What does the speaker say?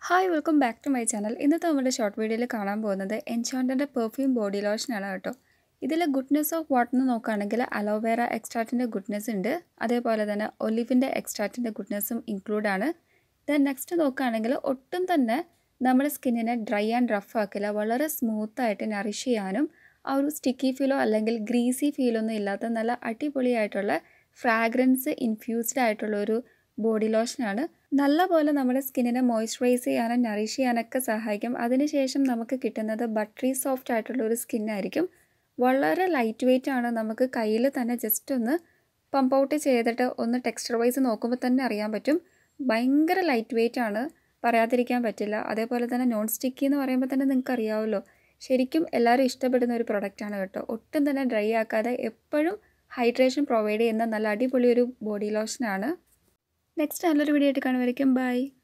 hi welcome back to my channel ഇന്നത്തെ നമ്മുടെ short വീഡിയോയിൽ കാണാൻ പോകുന്നത് എൻചോണ്ടിൻ്റെ പെർഫ്യൂം ബോഡി ലോഷനാണ് കേട്ടോ ഇതിൽ ഗുഡ്നെസ് ഓഫ് വാട്ടർ എന്ന് നോക്കുകയാണെങ്കിൽ അലോവേറ എക്സ്ട്രാക്റ്റിൻ്റെ ഗുഡ്നെസ് ഉണ്ട് അതേപോലെ തന്നെ ഒലിവിൻ്റെ എക്സ്ട്രാക്റ്റിൻ്റെ ഗുഡ്നെസ്സും ഇൻക്ലൂഡ് ആണ് ദെൻ നെക്സ്റ്റ് നോക്കുകയാണെങ്കിൽ ഒട്ടും തന്നെ നമ്മുടെ സ്കിന്നിനെ ഡ്രൈ ആൻഡ് റഫ് ആക്കില്ല വളരെ സ്മൂത്തായിട്ട് നറിഷ് ചെയ്യാനും ആ ഒരു സ്റ്റിക്കി ഫീലോ അല്ലെങ്കിൽ ഗ്രീസി ഫീലോ ഒന്നും ഇല്ലാത്ത നല്ല അടിപൊളിയായിട്ടുള്ള ഫ്രാഗ്രൻസ് ഇൻഫ്യൂസ്ഡ് ആയിട്ടുള്ള ഒരു ബോഡി ലോഷനാണ് നല്ലപോലെ നമ്മുടെ സ്കിന്നിനെ മോയ്സ്ചറൈസ് ചെയ്യാനും നറിഷ് ചെയ്യാനൊക്കെ സഹായിക്കും അതിനുശേഷം നമുക്ക് കിട്ടുന്നത് ബട്ടറി സോഫ്റ്റ് ആയിട്ടുള്ള ഒരു സ്കിന്നായിരിക്കും വളരെ ലൈറ്റ് വെയിറ്റ് ആണ് നമുക്ക് കയ്യിൽ തന്നെ ജസ്റ്റ് ഒന്ന് പമ്പ് ഔട്ട് ചെയ്തിട്ട് ഒന്ന് ടെക്സ്ചർ വൈസ് നോക്കുമ്പോൾ തന്നെ അറിയാൻ പറ്റും ഭയങ്കര ലൈറ്റ് വെയിറ്റ് ആണ് പറയാതിരിക്കാൻ പറ്റില്ല അതേപോലെ തന്നെ നോൺ സ്റ്റിക്കി എന്ന് പറയുമ്പോൾ തന്നെ നിങ്ങൾക്ക് അറിയാമല്ലോ ശരിക്കും എല്ലാവരും ഇഷ്ടപ്പെടുന്ന ഒരു പ്രൊഡക്റ്റാണ് കേട്ടോ ഒട്ടും തന്നെ ഡ്രൈ ആക്കാതെ എപ്പോഴും ഹൈഡ്രേഷൻ പ്രൊവൈഡ് ചെയ്യുന്ന നല്ല അടിപൊളി ഒരു ബോഡി ലോഷനാണ് നെക്സ്റ്റ് നല്ലൊരു വീഡിയോ ആയിട്ട് കാണുമായിരിക്കും ബൈ